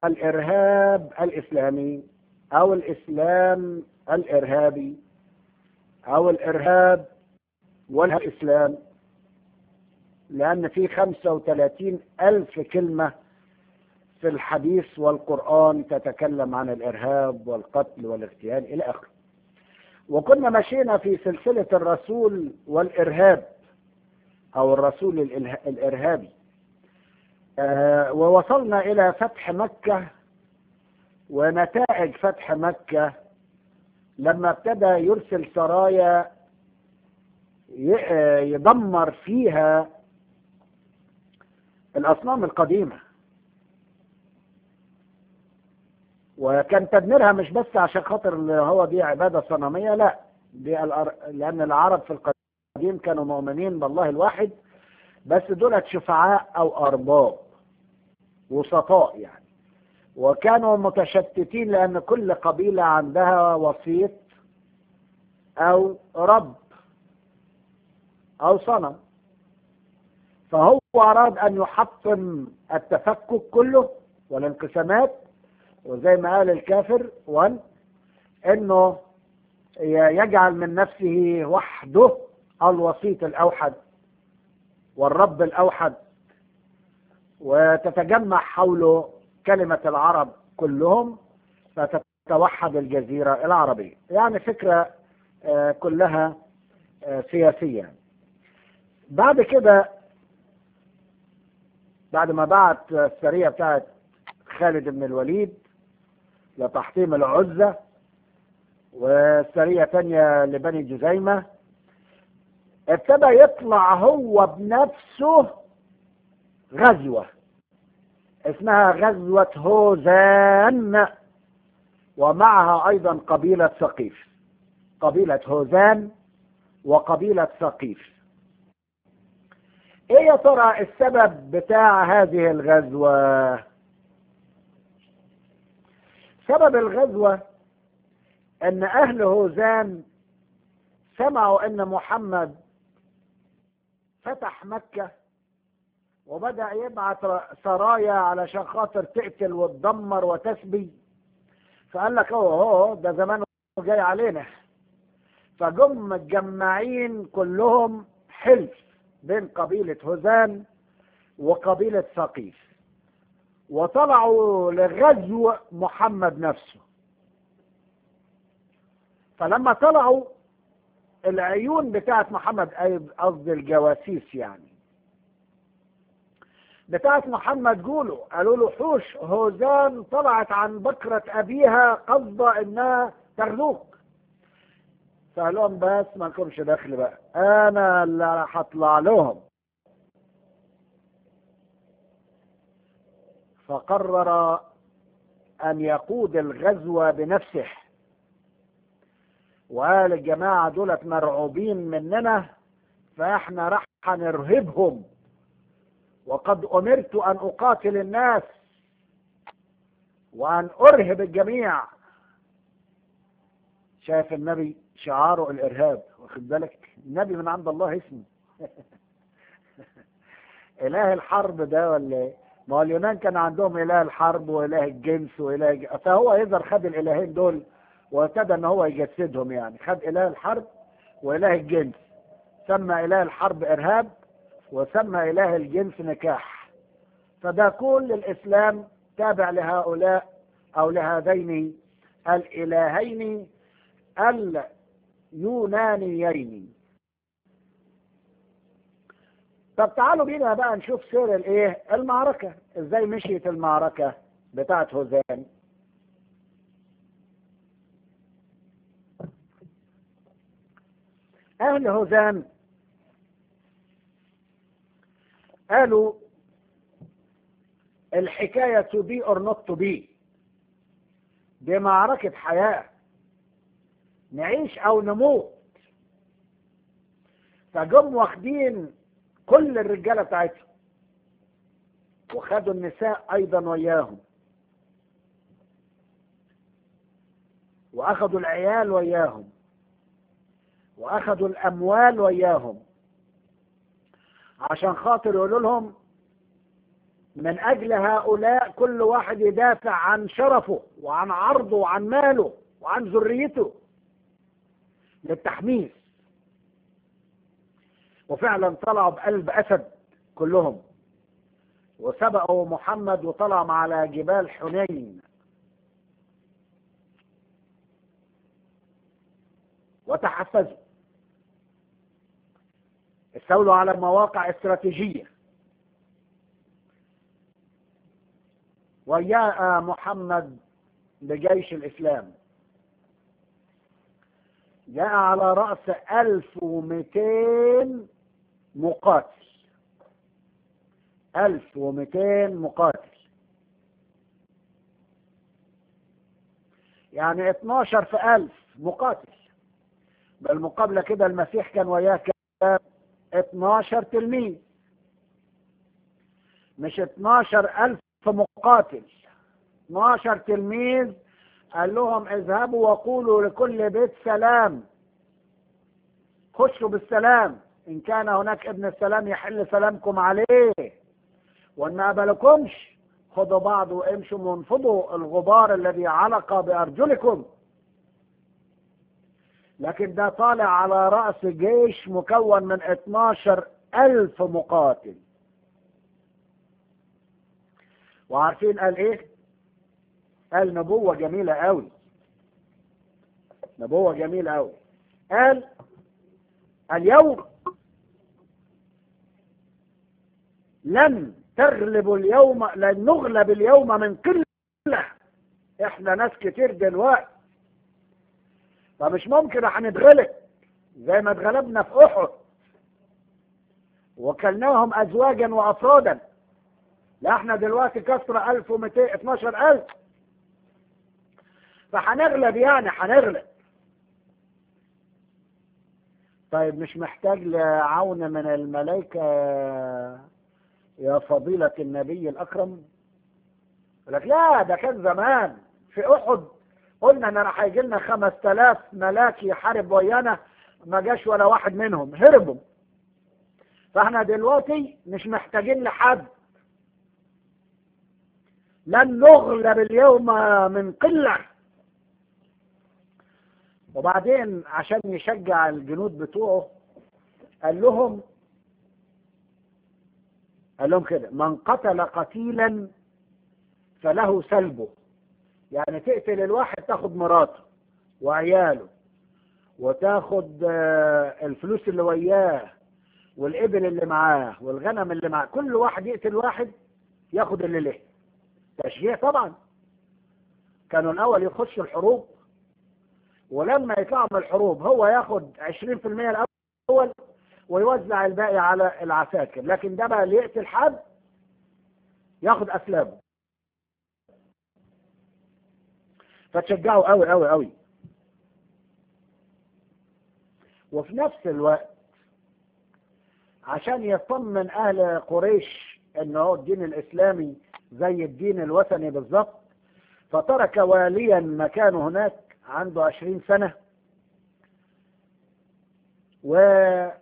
الإرهاب الإسلامي أو الإسلام الإرهابي أو الإرهاب والإسلام لأن في 35 ألف كلمة في الحديث والقرآن تتكلم عن الإرهاب والقتل والاغتيال إلى آخره وكنا مشينا في سلسلة الرسول والإرهاب أو الرسول الإرهابي آه ووصلنا إلى فتح مكة ونتائج فتح مكة لما ابتدى يرسل سرايا يدمر فيها الأصنام القديمة وكان تدميرها مش بس عشان خاطر هو دي عبادة صنمية لا دي الأر... لأن العرب في القديم كانوا مؤمنين بالله الواحد بس دولت شفعاء أو أرباب وسطاء يعني وكانوا متشتتين لأن كل قبيلة عندها وسيط أو رب أو صنم فهو أراد أن يحطم التفكك كله والانقسامات وزي ما قال الكافر وان انه يجعل من نفسه وحده الوسيط الاوحد والرب الاوحد وتتجمع حوله كلمة العرب كلهم فتتوحد الجزيرة العربية يعني فكرة كلها سياسية بعد كده بعد ما بعت السرية بتاعت خالد بن الوليد لتحطيم العزة وسرية تانية لبني جزيمة ابتدى يطلع هو بنفسه غزوة اسمها غزوة هوزان ومعها أيضا قبيلة ثقيف قبيلة هوزان وقبيلة ثقيف ايه يا ترى السبب بتاع هذه الغزوة سبب الغزوة ان اهل هوزان سمعوا ان محمد فتح مكة وبدأ يبعث سرايا علشان خاطر تقتل وتدمر وتسبي فقال لك هو هو ده زمانه جاي علينا فجم متجمعين كلهم حلف بين قبيلة هزان وقبيلة ثقيف وطلعوا لغزو محمد نفسه فلما طلعوا العيون بتاعت محمد قصدي الجواسيس يعني بتاعت محمد جولوا قالوا له حوش هوزان طلعت عن بكرة أبيها قصدة إنها تغزوك فقال لهم بس ما لكمش دخل بقى أنا اللي هطلع لهم فقرر أن يقود الغزو بنفسه وقال الجماعة دولت مرعوبين مننا فاحنا راح نرهبهم وقد أمرت أن أقاتل الناس وأن أرهب الجميع شايف النبي شعاره الإرهاب واخد بالك النبي من عند الله اسمه إله الحرب ده ولا ايه؟ ما هو اليونان كان عندهم إله الحرب وإله الجنس وإله فهو يظهر خد الإلهين دول وابتدى ان هو يجسدهم يعني خد اله الحرب واله الجنس سمى اله الحرب ارهاب وسمى اله الجنس نكاح فده كل الاسلام تابع لهؤلاء او لهذين الالهين اليونانيين طب تعالوا بينا بقى نشوف سير الايه المعركه ازاي مشيت المعركه بتاعت هوزان أهل هوزان قالوا الحكاية to be or not to be دي معركة حياة نعيش أو نموت فجم واخدين كل الرجالة بتاعتهم وخدوا النساء أيضا وياهم وأخذوا العيال وياهم واخذوا الاموال وياهم عشان خاطر يقولوا لهم من أجل هؤلاء كل واحد يدافع عن شرفه وعن عرضه وعن ماله وعن ذريته للتحميس وفعلا طلعوا بقلب أسد كلهم وسبقوا محمد وطلعوا على جبال حنين وتحفزوا استولوا على مواقع استراتيجية وجاء محمد بجيش الإسلام جاء على رأس ألف ومئتين مقاتل ألف ومئتين مقاتل يعني اتناشر في ألف مقاتل بالمقابلة كده المسيح كان وياه كام 12 تلميذ مش 12 ألف مقاتل 12 تلميذ قال لهم اذهبوا وقولوا لكل بيت سلام خشوا بالسلام إن كان هناك ابن السلام يحل سلامكم عليه وإن ما قبلكمش خدوا بعض وامشوا وانفضوا الغبار الذي علق بأرجلكم لكن ده طالع على رأس جيش مكون من 12 ألف مقاتل وعارفين قال ايه قال نبوة جميلة قوي نبوة جميلة قوي قال اليوم لن تغلب اليوم لن نغلب اليوم من قلة احنا ناس كتير دلوقتي فمش ممكن هنتغلب زي ما اتغلبنا في احد وكلناهم ازواجا وافرادا لا احنا دلوقتي كسر 1200 12000 فهنغلب يعني هنغلب طيب مش محتاج لعون من الملائكة يا فضيلة النبي الأكرم لك لا ده كان زمان في أحد قلنا ان انا هيجي لنا 5000 ملاك يحارب ويانا ما جاش ولا واحد منهم هربوا فاحنا دلوقتي مش محتاجين لحد لن نغلب اليوم من قلة وبعدين عشان يشجع الجنود بتوعه قال لهم قال لهم كده من قتل قتيلا فله سلبه يعني تقتل الواحد تاخد مراته وعياله وتاخد الفلوس اللي وياه والابل اللي معاه والغنم اللي معاه كل واحد يقتل واحد ياخد اللي له تشجيع طبعا كانوا الاول يخشوا الحروب ولما يطلعوا من الحروب هو ياخد 20% الاول ويوزع الباقي على العساكر لكن ده بقى اللي يقتل حد ياخد اسلامه فتشجعوا قوي قوي قوي وفي نفس الوقت عشان يطمن اهل قريش ان هو الدين الاسلامي زي الدين الوثني بالظبط فترك واليا مكانه هناك عنده عشرين سنة وهذا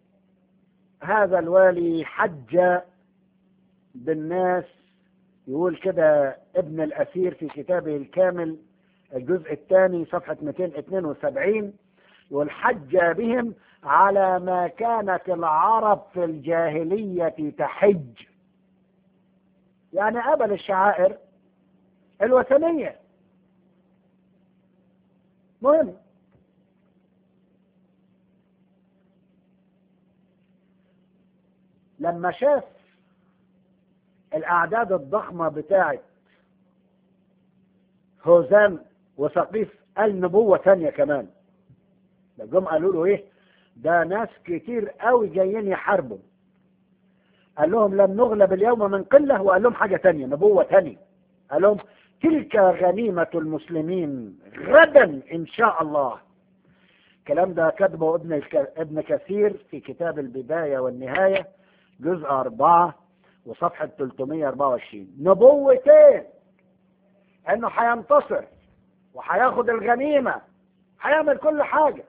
الوالي حج بالناس يقول كده ابن الأثير في كتابه الكامل الجزء الثاني صفحة 272 والحج بهم على ما كانت العرب في الجاهلية تحج يعني قبل الشعائر الوثنية مهم لما شاف الأعداد الضخمة بتاعت هوزان وثقيف قال نبوة ثانية كمان جم قالوا له ايه ده ناس كتير قوي جايين يحاربوا قال لهم لن نغلب اليوم من قلة وقال لهم حاجة تانية نبوة تانية قال لهم تلك غنيمة المسلمين غدا إن شاء الله الكلام ده كتبه ابن ابن كثير في كتاب البداية والنهاية جزء أربعة وصفحة 324 نبوتين إنه هينتصر وهياخد الغنيمة هيعمل كل حاجة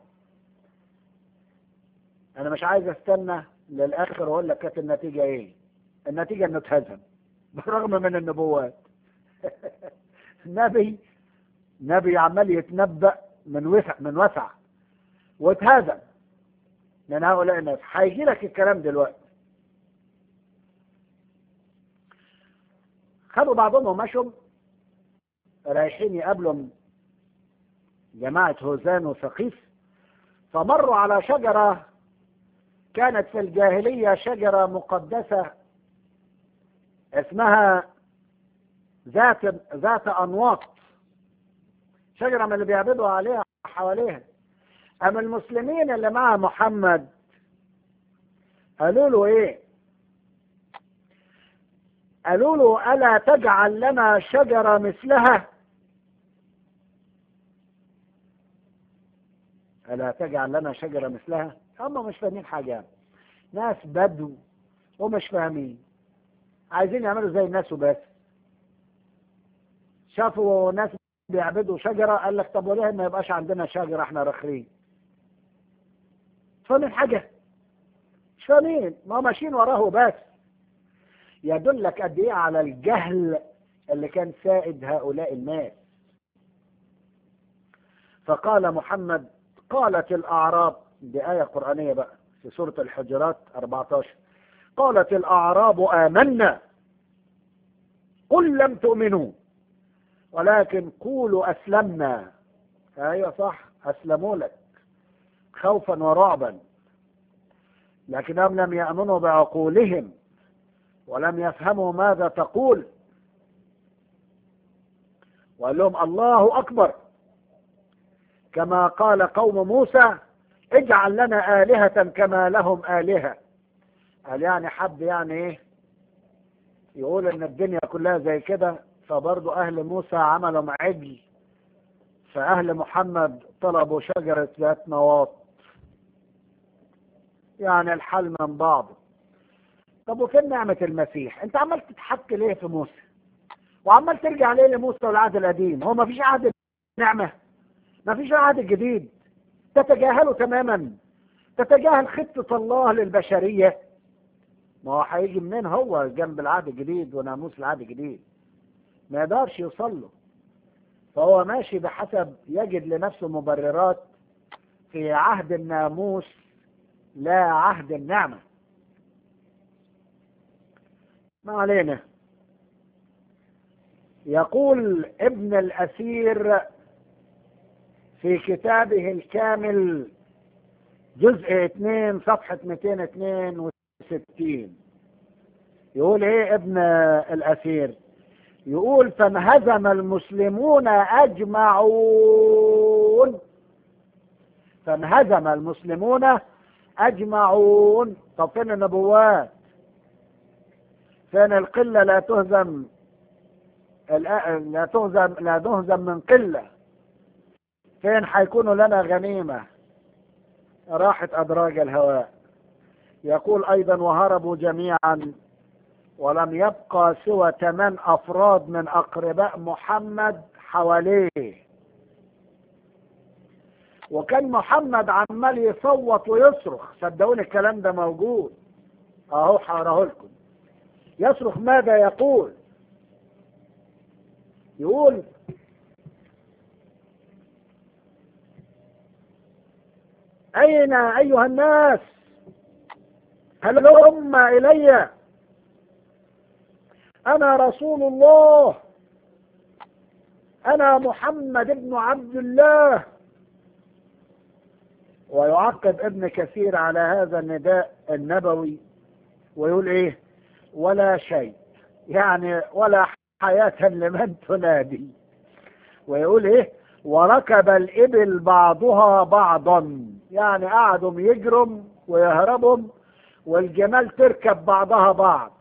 أنا مش عايز أستنى للآخر وأقول لك كانت النتيجة إيه النتيجة إنه اتهزم بالرغم من النبوات نبي نبي عمال يتنبأ من وسع من وسع واتهزم من هؤلاء الناس هيجي لك الكلام دلوقتي خدوا بعضهم ومشوا رايحين يقابلوا جماعة هوزان وثقيف فمروا على شجرة كانت في الجاهلية شجرة مقدسة اسمها ذات ذات أنواط شجرة من اللي بيعبدوا عليها حواليها أما المسلمين اللي مع محمد قالوا له إيه؟ قالوا له ألا تجعل لنا شجرة مثلها ألا تجعل لنا شجرة مثلها هم مش فاهمين حاجة ناس بدو ومش فاهمين عايزين يعملوا زي الناس وبس شافوا ناس بيعبدوا شجرة قال لك طب وليه ما يبقاش عندنا شجرة احنا رخرين فاهمين حاجة مش فاهمين ما ماشيين وراه بس يدلك قد ايه على الجهل اللي كان سائد هؤلاء الناس فقال محمد قالت الأعراب دي آية قرآنية بقى في سورة الحجرات 14 قالت الأعراب آمنا قل لم تؤمنوا ولكن قولوا أسلمنا أيوة صح أسلموا لك خوفا ورعبا لكنهم لم يأمنوا بعقولهم ولم يفهموا ماذا تقول وقال لهم الله أكبر كما قال قوم موسى اجعل لنا آلهة كما لهم آلهة قال يعني حب يعني ايه يقول ان الدنيا كلها زي كده فبرضو اهل موسى عملوا عجل فاهل محمد طلبوا شجرة ذات نواط يعني الحل من بعضه طب وفين نعمة المسيح انت عمال تتحك ليه في موسى وعمال ترجع ليه لموسى والعهد القديم هو ما فيش عهد نعمة ما فيش عهد جديد تتجاهله تماما تتجاهل خطة الله للبشرية ما هو هيجي منين هو جنب العهد الجديد وناموس العهد الجديد ما يقدرش يوصل له فهو ماشي بحسب يجد لنفسه مبررات في عهد الناموس لا عهد النعمة ما علينا يقول ابن الأسير في كتابه الكامل جزء 2 صفحة 262 يقول ايه ابن الأسير يقول فانهزم المسلمون أجمعون فانهزم المسلمون أجمعون طب فين النبوات فين القلة لا تهزم لا تهزم لا تهزم من قلة فين حيكونوا لنا غنيمة راحت أدراج الهواء يقول أيضا وهربوا جميعا ولم يبقى سوى ثمان أفراد من أقرباء محمد حواليه وكان محمد عمال يصوت ويصرخ صدقوني الكلام ده موجود اهو حاره لكم يصرخ ماذا يقول يقول أين أيها الناس هلم إلي أنا رسول الله أنا محمد بن عبد الله ويعقب ابن كثير على هذا النداء النبوي ويقول ايه ولا شيء يعني ولا حياة لمن تنادي ويقول ايه وركب الإبل بعضها بعضا يعني قعدوا يجروا ويهربوا والجمال تركب بعضها بعض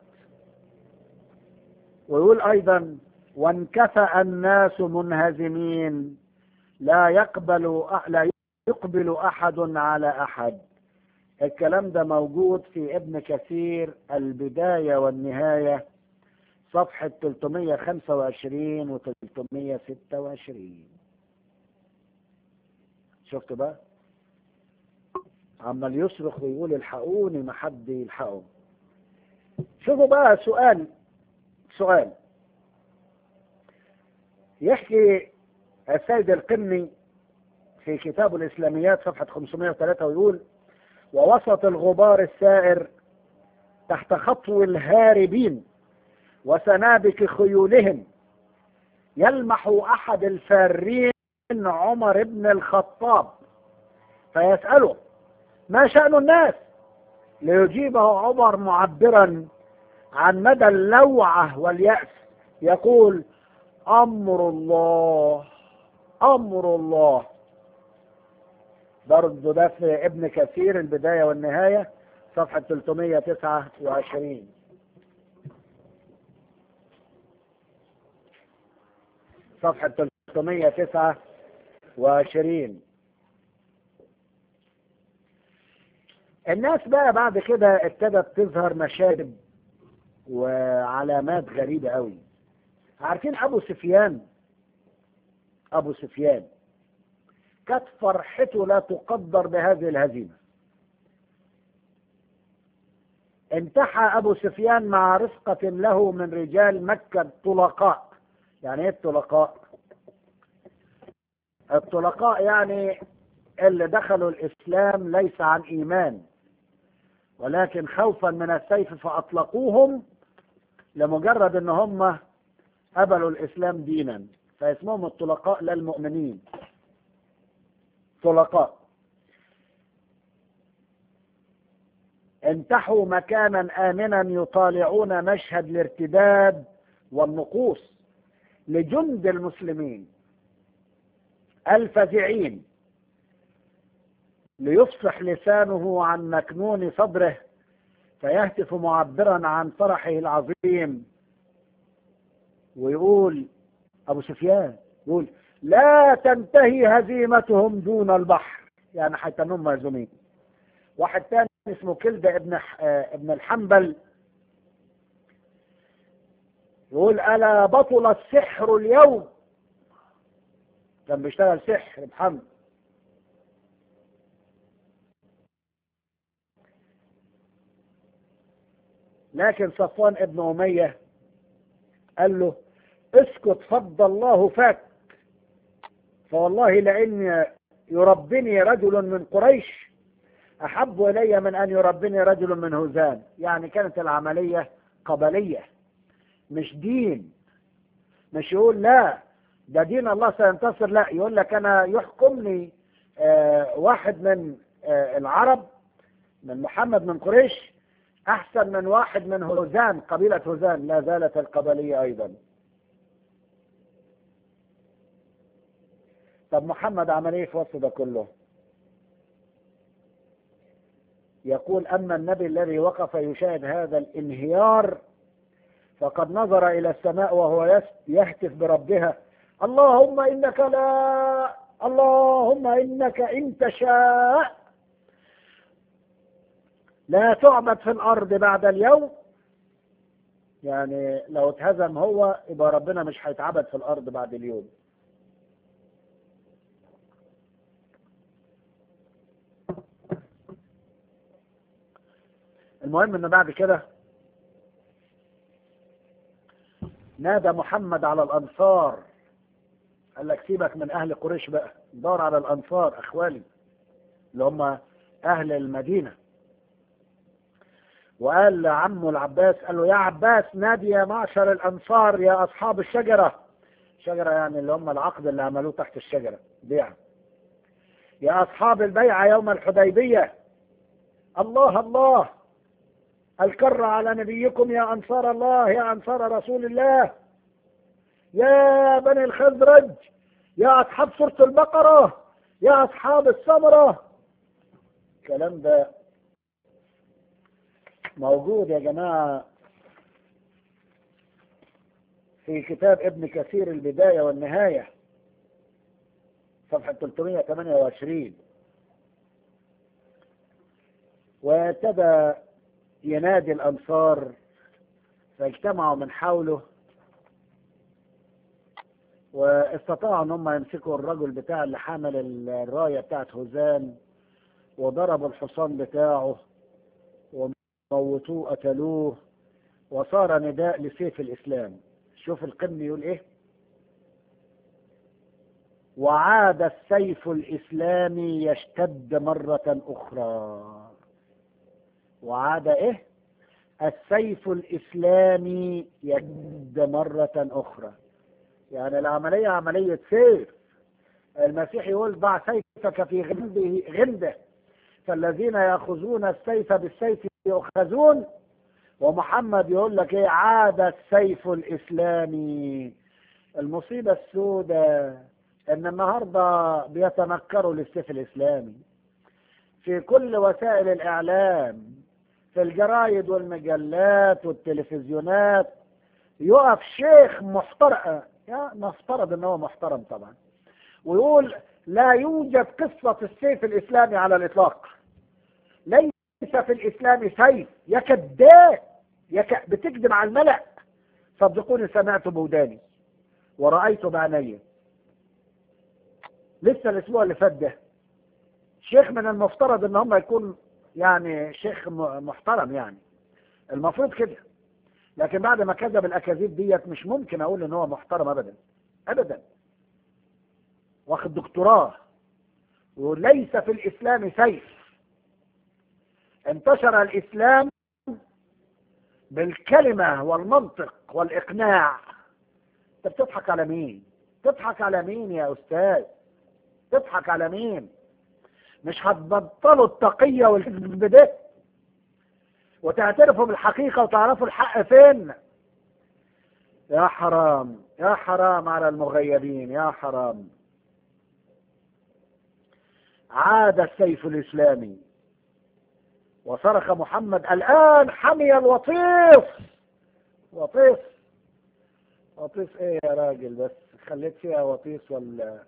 ويقول أيضا وانكفأ الناس منهزمين لا يقبل لا يقبل أحد على أحد الكلام ده موجود في ابن كثير البداية والنهاية صفحة 325 و 326 شفت بقى عمال يصرخ ويقول الحقوني ما حد يلحقه شوفوا بقى سؤال سؤال يحكي السيد القمي في كتاب الإسلاميات صفحة 503 ويقول ووسط الغبار السائر تحت خطو الهاربين وسنابك خيولهم يلمح أحد الفارين عمر بن الخطاب فيسأله ما شأن الناس ليجيبه عمر معبرا عن مدى اللوعة واليأس يقول أمر الله أمر الله برضه ده في ابن كثير البداية والنهاية صفحة 329 صفحة 329 الناس بقى بعد كده ابتدت تظهر مشاهد وعلامات غريبة قوي عارفين أبو سفيان أبو سفيان كانت فرحته لا تقدر بهذه الهزيمة انتحى أبو سفيان مع رفقة له من رجال مكة الطلقاء يعني ايه الطلقاء الطلقاء يعني اللي دخلوا الإسلام ليس عن إيمان ولكن خوفا من السيف فأطلقوهم لمجرد ان هم قبلوا الإسلام دينا فاسمهم الطلقاء للمؤمنين طلقاء انتحوا مكانا آمنا يطالعون مشهد الارتداد والنقوص لجند المسلمين الفزعين ليفصح لسانه عن مكنون صدره فيهتف معبرا عن فرحه العظيم ويقول ابو سفيان يقول لا تنتهي هزيمتهم دون البحر يعني حتى انهم مهزومين واحد تاني اسمه كلدة ابن ابن الحنبل يقول الا بطل السحر اليوم كان بيشتغل سحر محمد لكن صفوان ابن أمية قال له اسكت فض الله فاك فوالله لأن يربني رجل من قريش أحب إلي من أن يربني رجل من هزام يعني كانت العملية قبلية مش دين مش يقول لا ده دين الله سينتصر لا يقول لك أنا يحكمني آه واحد من آه العرب من محمد من قريش أحسن من واحد من هزان قبيلة هزان لا زالت القبلية أيضا طب محمد عمل ايه في وسط ده كله يقول أما النبي الذي وقف يشاهد هذا الانهيار فقد نظر إلى السماء وهو يهتف بربها اللهم إنك لا اللهم إنك إن تشاء لا تعبد في الأرض بعد اليوم يعني لو اتهزم هو يبقى ربنا مش هيتعبد في الأرض بعد اليوم المهم ان بعد كده نادى محمد على الانصار قال لك سيبك من اهل قريش بقى دور على الانصار اخوالي اللي هم اهل المدينه وقال لعمه العباس قال له يا عباس نادي يا معشر الانصار يا اصحاب الشجره شجره يعني اللي هم العقد اللي عملوه تحت الشجره بيع يا اصحاب البيعه يوم الحديبيه الله الله الكر على نبيكم يا أنصار الله يا أنصار رسول الله يا بني الخزرج يا أصحاب سورة البقرة يا أصحاب السمرة الكلام ده موجود يا جماعة في كتاب ابن كثير البداية والنهاية صفحة 328 وابتدى ينادي الأنصار فاجتمعوا من حوله واستطاعوا ان هم يمسكوا الرجل بتاع اللي حمل الرايه بتاعت هزان وضربوا الحصان بتاعه وموتوه قتلوه وصار نداء لسيف الإسلام شوف القمة يقول إيه وعاد السيف الإسلامي يشتد مرة أخرى وعاد إيه السيف الإسلامي يشتد مرة أخرى يعني العملية عملية سيف المسيح يقول ضع سيفك في غمده غمده فالذين يأخذون السيف بالسيف يؤخذون ومحمد يقول لك ايه عاد السيف الاسلامي المصيبة السوداء ان النهاردة بيتنكروا للسيف الاسلامي في كل وسائل الاعلام في الجرايد والمجلات والتلفزيونات يقف شيخ محترم يا نفترض ان هو محترم طبعا ويقول لا يوجد قصة السيف الاسلامي على الاطلاق ليس في الاسلام سيف يا كذاب يا ك... بتكذب على الملأ صدقوني سمعت بوداني ورأيت بعيني لسه الاسبوع اللي فات ده شيخ من المفترض ان هم يكون يعني شيخ م- محترم يعني المفروض كده لكن بعد ما كذب الاكاذيب ديت مش ممكن اقول ان هو محترم ابدا ابدا واخد دكتوراه وليس في الاسلام سيف انتشر الاسلام بالكلمة والمنطق والإقناع أنت بتضحك على مين؟ تضحك على مين يا أستاذ؟ تضحك على مين؟ مش هتبطلوا التقية والكذب ده وتعترفوا بالحقيقة وتعرفوا الحق فين؟ يا حرام يا حرام على المغيبين يا حرام عاد السيف الإسلامي وصرخ محمد الآن حمي الوطيس وطيس وطيس ايه يا راجل بس خليت فيها وطيس ولا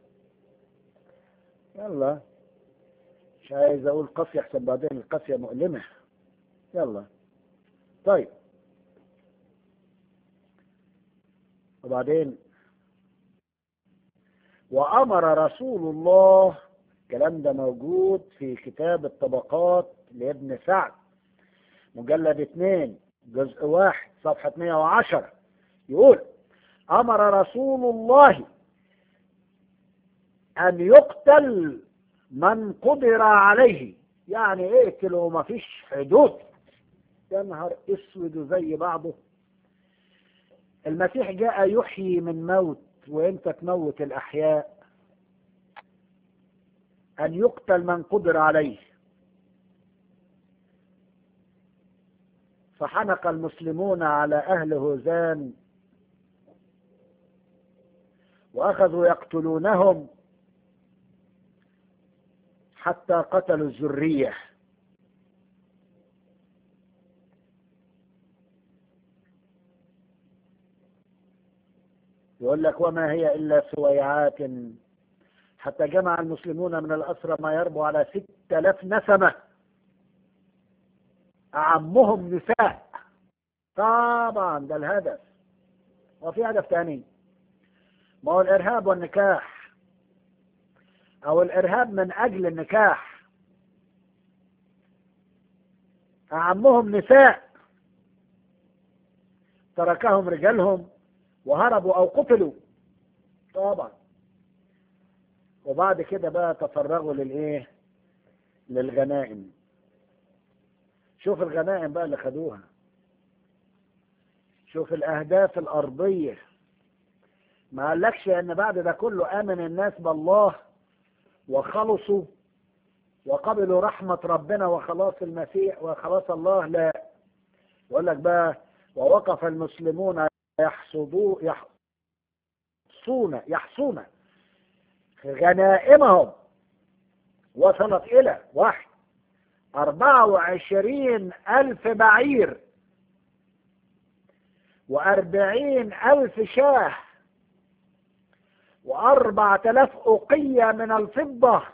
يلا مش عايز اقول قاسية احسن بعدين القاسية مؤلمة يلا طيب وبعدين وأمر رسول الله الكلام ده موجود في كتاب الطبقات لابن سعد مجلد اثنين جزء واحد صفحة 110 يقول أمر رسول الله أن يقتل من قدر عليه يعني اقتل وما فيش حدود يا نهار اسود زي بعضه المسيح جاء يحيي من موت وانت تموت الاحياء ان يقتل من قدر عليه فحنق المسلمون على اهل هوزان واخذوا يقتلونهم حتى قتلوا الذريه يقول لك وما هي إلا سويعات حتى جمع المسلمون من الأسرى ما يربو على ستة آلاف نسمة أعمهم نساء طبعا ده الهدف وفي هدف ثاني ما هو الإرهاب والنكاح أو الإرهاب من أجل النكاح أعمهم نساء تركهم رجالهم وهربوا او قتلوا طبعا وبعد كده بقى تفرغوا للايه للغنائم شوف الغنائم بقى اللي خدوها شوف الاهداف الارضيه ما قالكش ان بعد ده كله امن الناس بالله وخلصوا وقبلوا رحمة ربنا وخلاص المسيح وخلاص الله لا يقول لك بقى ووقف المسلمون يحصدوا يحصون يحصون غنائمهم وصلت إلى واحد أربعة وعشرين ألف بعير وأربعين ألف شاه وأربعة آلاف أقية من الفضة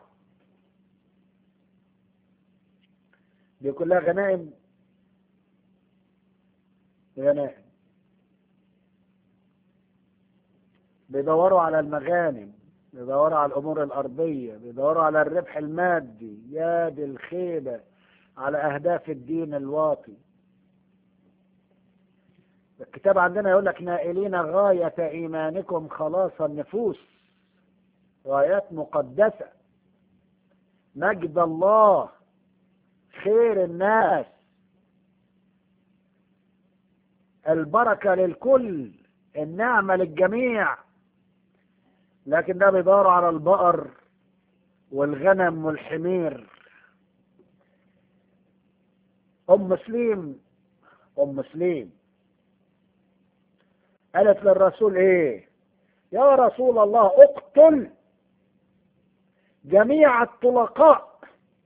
دي كلها غنائم غنائم بيدوروا على المغانم بيدوروا على الامور الارضيه بيدوروا على الربح المادي يا دي الخيبه على اهداف الدين الواطي الكتاب عندنا يقول لك نائلين غاية إيمانكم خلاص النفوس غايات مقدسة مجد الله خير الناس البركة للكل النعمة للجميع لكن ده بيدوروا على البقر والغنم والحمير أم سليم أم سليم قالت للرسول إيه يا رسول الله اقتل جميع الطلقاء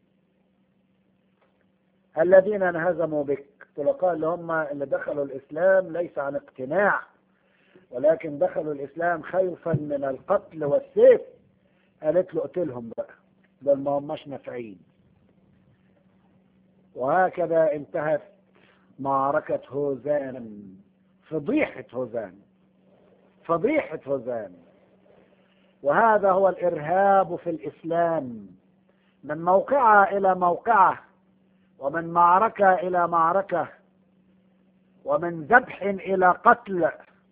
الذين انهزموا بك الطلقاء اللي هم اللي دخلوا الإسلام ليس عن اقتناع ولكن دخلوا الإسلام خوفا من القتل والسيف قالت له اقتلهم بقى دول ما هماش نافعين وهكذا انتهت معركة هوزان فضيحة هوزان فضيحة هوزان وهذا هو الإرهاب في الإسلام من موقعة إلى موقعة ومن معركة إلى معركة ومن ذبح إلى قتل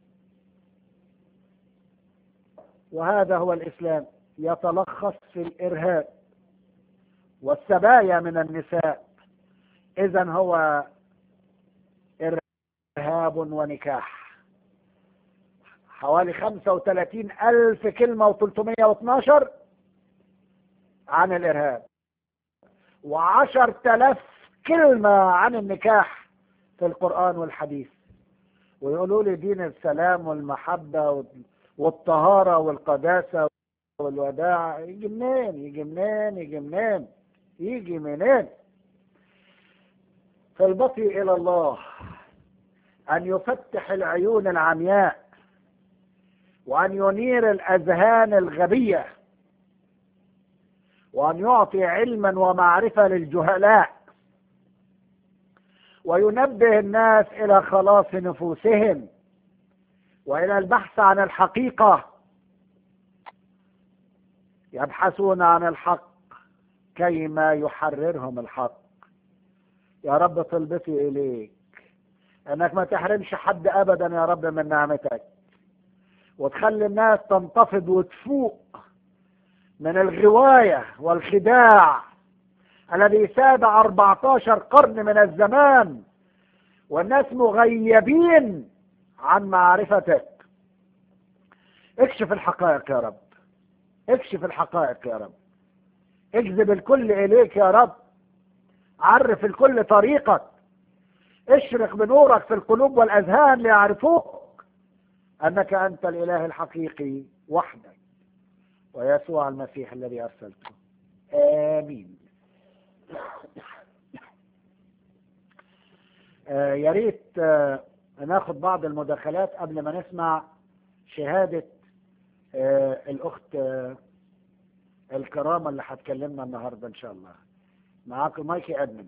وهذا هو الإسلام يتلخص في الإرهاب والسبايا من النساء إذا هو إرهاب ونكاح حوالي 35 ألف كلمة و312 عن الإرهاب وعشر تلاف كلمة عن النكاح في القرآن والحديث ويقولوا لي دين السلام والمحبة والطهارة والقداسة والوداع يجي منين يجي منين يجي منين يجي منين فالبطي إلى الله أن يفتح العيون العمياء وأن ينير الأذهان الغبية وأن يعطي علما ومعرفة للجهلاء وينبه الناس إلى خلاص نفوسهم وإلى البحث عن الحقيقة يبحثون عن الحق كيما يحررهم الحق يا رب طلبتي إليك أنك ما تحرمش حد أبدا يا رب من نعمتك وتخلي الناس تنتفض وتفوق من الغواية والخداع الذي ساد 14 قرن من الزمان والناس مغيبين عن معرفتك اكشف الحقائق يا رب اكشف الحقائق يا رب اجذب الكل اليك يا رب عرف الكل طريقك اشرق بنورك في القلوب والاذهان ليعرفوك انك انت الاله الحقيقي وحدك ويسوع المسيح الذي ارسلته امين آه يا ريت آه ناخد بعض المداخلات قبل ما نسمع شهادة آه الأخت آه الكرامة اللي هتكلمنا النهاردة إن شاء الله معاكم مايكي أدمن